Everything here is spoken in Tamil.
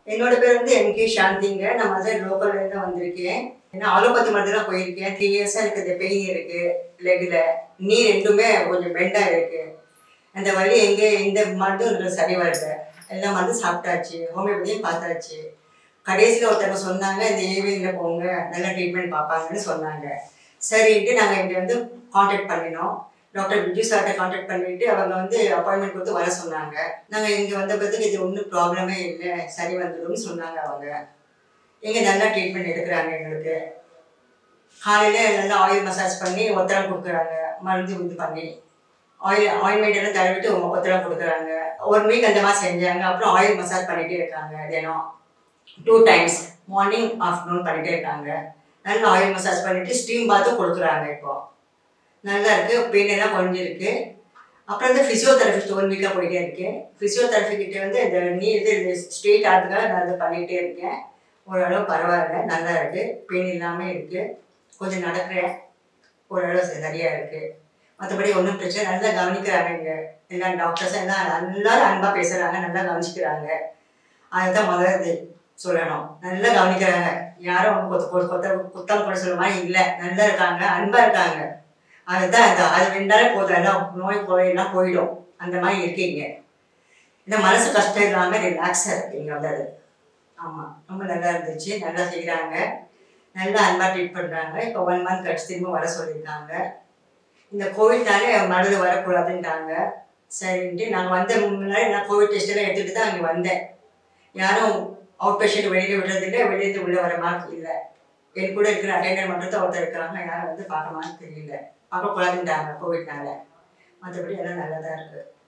என்னோட பேர் வந்து எம் கே சாந்திங்க நான் மதுரை லோக்கல்ல தான் வந்திருக்கேன் ஏன்னா அலோபதி மருந்து தான் போயிருக்கேன் த்ரீ இயர்ஸாக எனக்கு இந்த பெயின் இருக்கு லெக்கில் நீ ரெண்டுமே கொஞ்சம் பெண்டாக இருக்கு அந்த வலி எங்கே இந்த மருந்து எனக்கு சரி வரல எல்லா மருந்து சாப்பிட்டாச்சு ஹோமியோபதியும் பார்த்தாச்சு கடைசியில் ஒருத்தவங்க சொன்னாங்க இந்த ஏவியில் போங்க நல்லா ட்ரீட்மெண்ட் பார்ப்பாங்கன்னு சொன்னாங்க சரின்ட்டு நாங்கள் இங்கே வந்து காண்டாக்ட் பண்ணினோம் டாக்டர் பிஜு சார்கிட்ட காண்டாக்ட் பண்ணிட்டு அவங்க வந்து அப்பாயின்மெண்ட் கொடுத்து வர சொன்னாங்க நாங்கள் இங்கே வந்த பிறகு இது ஒன்றும் ப்ராப்ளமே இல்லை சரி வந்துடும்னு சொன்னாங்க அவங்க இங்கே நல்லா ட்ரீட்மெண்ட் எடுக்கிறாங்க எங்களுக்கு காலையில் நல்லா ஆயில் மசாஜ் பண்ணி ஒத்தடம் கொடுக்குறாங்க மருந்து இது பண்ணி ஆயில் ஆயில்மெண்ட் எல்லாம் தடவிட்டு ஒத்தடம் கொடுக்குறாங்க ஒரு வீக் அந்த மாதிரி செஞ்சாங்க அப்புறம் ஆயில் மசாஜ் பண்ணிகிட்டே இருக்காங்க தினம் டூ டைம்ஸ் மார்னிங் ஆஃப்டர்நூன் பண்ணிகிட்டே இருக்காங்க நல்லா ஆயில் மசாஜ் பண்ணிவிட்டு ஸ்டீம் பாத்தும் கொடுக்குறாங்க இப்போ நல்லா இருக்குது பெயின் எல்லாம் குறைஞ்சிருக்கு அப்புறம் வந்து ஃபிசியோதெரபிஸ்ட் ஒன் வீக்காக போயிட்டே இருக்கேன் ஃபிசியோதெரபி கிட்ட வந்து இந்த நீ இது ஸ்ட்ரெயிட் ஆகிறதுக்காக நான் அதை பண்ணிகிட்டே இருக்கேன் ஓரளவு பரவாயில்ல நல்லா இருக்குது பெயின் இல்லாமல் இருக்குது கொஞ்சம் நடக்கிறேன் ஓரளவு சரியாக இருக்குது மற்றபடி ஒன்றும் பிரச்சனை நல்லா கவனிக்கிறாங்க இங்கே எல்லா டாக்டர்ஸும் எல்லாம் எல்லாரும் அன்பாக பேசுகிறாங்க நல்லா கவனிச்சுக்கிறாங்க அதுதான் முதல்ல இது சொல்லணும் நல்லா கவனிக்கிறாங்க யாரும் அவங்க கொத்த கொத்த கொத்த குத்தம் கூட சொல்ல மாதிரி இல்லை நல்லா இருக்காங்க அன்பாக இருக்காங்க அதுதான் அந்த அது ரெண்டாலே போதும் எல்லாம் நோய் போயெல்லாம் போயிடும் அந்த மாதிரி இருக்கீங்க இந்த மனசு கஷ்டம் இல்லாமல் ரிலாக்ஸாக இருக்கீங்க வந்தது ஆமாம் ரொம்ப நல்லா இருந்துச்சு நல்லா செய்கிறாங்க நல்லா அன்பாக ட்ரீட் பண்ணுறாங்க இப்போ ஒன் மந்த் கழிச்சு திரும்ப வர சொல்லியிருக்காங்க இந்த கோவிட்னாலே மருந்து வரக்கூடாதுன்ட்டாங்க சரின்ட்டு நாங்கள் வந்த முன்னாடி நான் கோவிட் டெஸ்ட் எல்லாம் எடுத்துகிட்டு தான் அங்கே வந்தேன் யாரும் அவுட் பேஷண்ட் வெளியில் விடுறதில்லை வெளியிருந்து உள்ளே வர மாதிரி இல்லை என் கூட இருக்கிற அட்டெண்டர் மட்டும் தான் ஒருத்தர் இருக்கிறாங்க யாரும் வந்து பார்க்க மாதிரி தெரியல பார்க்கக்கூடாதுன்ட்டாங்க கோவிட்னால மற்றபடி எல்லாம் நல்லா தான் இருக்குது